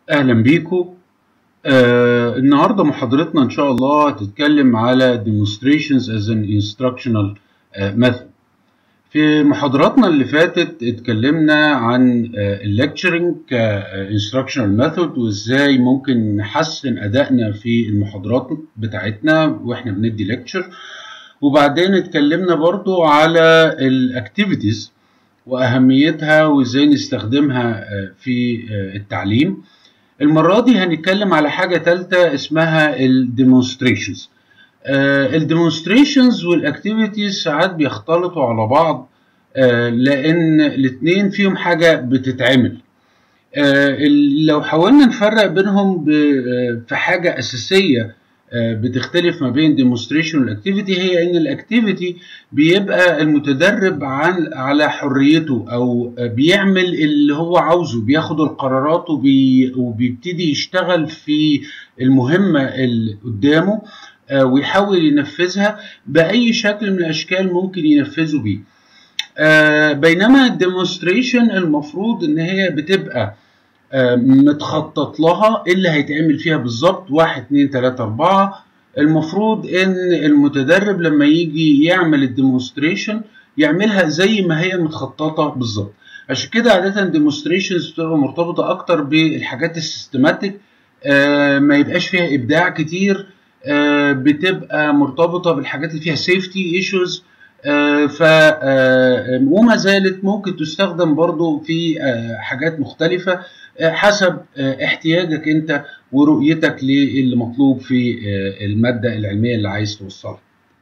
أهلا بيكم آه النهاردة محاضرتنا إن شاء الله هتتكلم على demonstrations as an instructional آه method في محاضراتنا اللي فاتت اتكلمنا عن آه الlecturing ك instructional method وإزاي ممكن نحسن أدائنا في المحاضرات بتاعتنا وإحنا بندي lecture وبعدين اتكلمنا برضو على الactivities وأهميتها وإزاي نستخدمها في التعليم المرة دي هنتكلم على حاجة تالتة اسمها الديمونستريشنز الديمونستريشنز والاكتيفيتيز ساعات بيختلطوا على بعض لأن الاتنين فيهم حاجة بتتعمل لو حاولنا نفرق بينهم في حاجة أساسية بتختلف ما بين ديمونستريشن والاكتيفيتي هي ان الاكتيفيتي بيبقى المتدرب عن على حريته او بيعمل اللي هو عاوزه بياخد القرارات وبي وبيبتدي يشتغل في المهمه اللي قدامه ويحاول ينفذها باي شكل من الاشكال ممكن ينفذه بيه بينما الديمونستريشن المفروض ان هي بتبقى متخطط لها ايه اللي هيتعمل فيها بالظبط واحد اتنين تلاتة اربعة المفروض ان المتدرب لما يجي يعمل الديمونستريشن يعملها زي ما هي متخططة بالظبط عشان كده عادة الديمونستريشنز بتبقى مرتبطة اكتر بالحاجات السيستماتيك آه ما يبقاش فيها ابداع كتير آه بتبقى مرتبطة بالحاجات اللي فيها سيفتي ايشوز آه ف وما زالت ممكن تستخدم برضو في حاجات مختلفة حسب احتياجك انت ورؤيتك للي مطلوب في المادة العلمية اللي عايز توصلها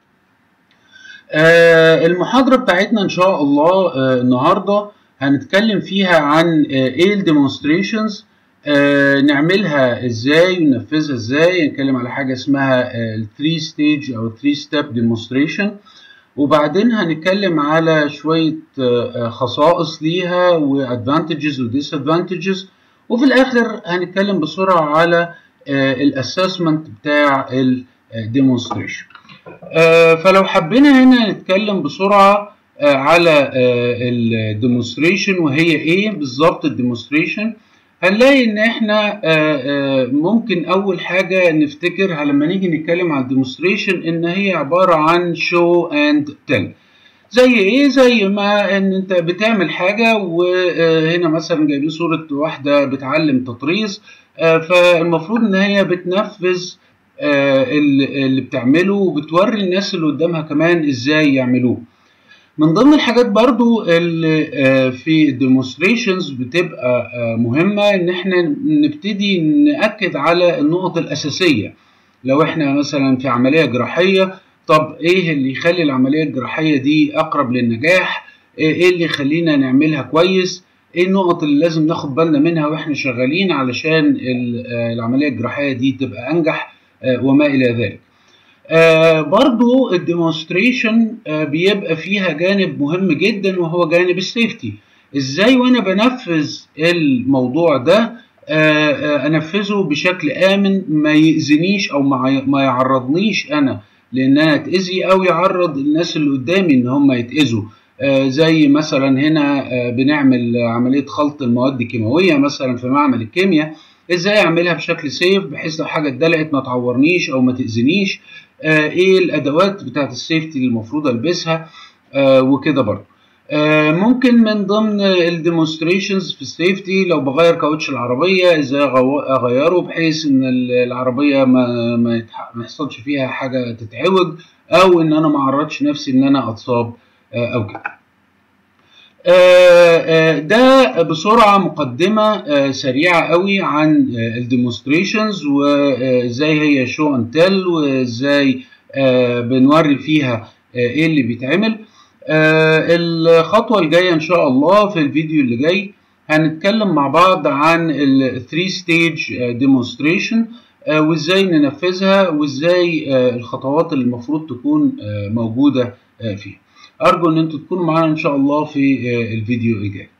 المحاضرة بتاعتنا ان شاء الله النهاردة هنتكلم فيها عن ايه الديمونستريشنز نعملها ازاي وننفذها ازاي نتكلم على حاجة اسمها الثري ستيج او الثري ستيب ديمونستريشن وبعدين هنتكلم على شوية خصائص ليها وادفانتجز وديسادفانتجز وفي الاخر هنتكلم بسرعه على الاسسمنت بتاع الديمونستريشن فلو حبينا هنا نتكلم بسرعه على الديمونستريشن وهي ايه بالظبط الديمونستريشن هنلاقي ان احنا ممكن اول حاجه نفتكرها لما نيجي نتكلم عن الديمونستريشن ان هي عباره عن شو اند تيل زي ايه زي ما ان انت بتعمل حاجه وهنا مثلا جايبين صوره واحده بتعلم تطريز فالمفروض ان هي بتنفذ اللي بتعمله وبتوري الناس اللي قدامها كمان ازاي يعملوه من ضمن الحاجات برضو اللي في الديمونستريشنز بتبقى مهمه ان احنا نبتدي ناكد على النقط الاساسيه لو احنا مثلا في عمليه جراحيه طب ايه اللي يخلي العمليه الجراحيه دي اقرب للنجاح ايه اللي يخلينا نعملها كويس ايه النقط اللي لازم ناخد بالنا منها واحنا شغالين علشان العمليه الجراحيه دي تبقى انجح وما الى ذلك آه برضو الديمونستريشن آه بيبقى فيها جانب مهم جدا وهو جانب السيفتي ازاي وانا بنفذ الموضوع ده آه انفذه بشكل امن ما يأذنيش او ما يعرضنيش انا لان انا اتاذي او يعرض الناس اللي قدامي ان هم يتاذوا آه زي مثلا هنا آه بنعمل عمليه خلط المواد الكيماويه مثلا في معمل الكيمياء ازاي اعملها بشكل سيف بحيث لو حاجه اتدلقت ما تعورنيش او ما تاذينيش آه ايه الادوات بتاعت السيفتي اللي المفروض البسها وكده برضه ممكن من ضمن الديمونستريشنز في السيفتي لو بغير كاوتش العربيه ازاي اغيره بحيث ان العربيه ما ما يحصلش فيها حاجه تتعوج او ان انا ما اعرضش نفسي ان انا اتصاب او كده ده بسرعه مقدمه سريعه قوي عن الديمونستريشنز وازاي هي شو ان تيل وازاي بنوري فيها ايه اللي بيتعمل آه الخطوة الجاية إن شاء الله في الفيديو اللي جاي هنتكلم مع بعض عن ال 3 stage demonstration آه وإزاي ننفذها وإزاي آه الخطوات اللي المفروض تكون موجودة فيها أرجو إن أنتوا تكونوا معانا إن شاء الله في الفيديو الجاي